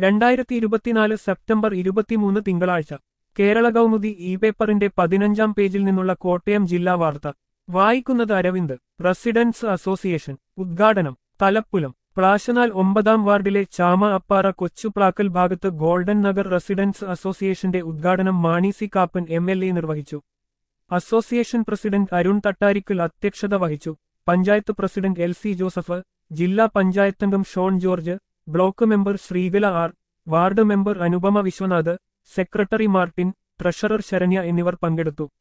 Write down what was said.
രണ്ടായിരത്തി ഇരുപത്തിനാല് സെപ്റ്റംബർ ഇരുപത്തിമൂന്ന് തിങ്കളാഴ്ച കേരള കൗമുദി ഇ പേപ്പറിന്റെ പതിനഞ്ചാം പേജിൽ നിന്നുള്ള കോട്ടയം ജില്ലാ വാർത്ത വായിക്കുന്നത് അരവിന്ദ് റെസിഡൻസ് അസോസിയേഷൻ ഉദ്ഘാടനം തലപ്പുലം പ്ലാശനാൽ ഒമ്പതാം വാർഡിലെ ചാമ അപ്പാറ കൊച്ചുപ്ലാക്കൽ ഭാഗത്ത് ഗോൾഡൻ നഗർ റെസിഡൻസ് അസോസിയേഷന്റെ ഉദ്ഘാടനം Mani C Kappan M L A നിർവഹിച്ചു അസോസിയേഷൻ പ്രസിഡന്റ് അരുൺ തട്ടാരിക്കൽ അധ്യക്ഷത വഹിച്ചു panchayat president L C Joseph ജില്ലാ പഞ്ചായത്തംഗം Shone George block member Sreekala R ward member Anupama Viswanath secretary Martin treasurer Saranya എന്നിവർ പങ്കെടുത്തു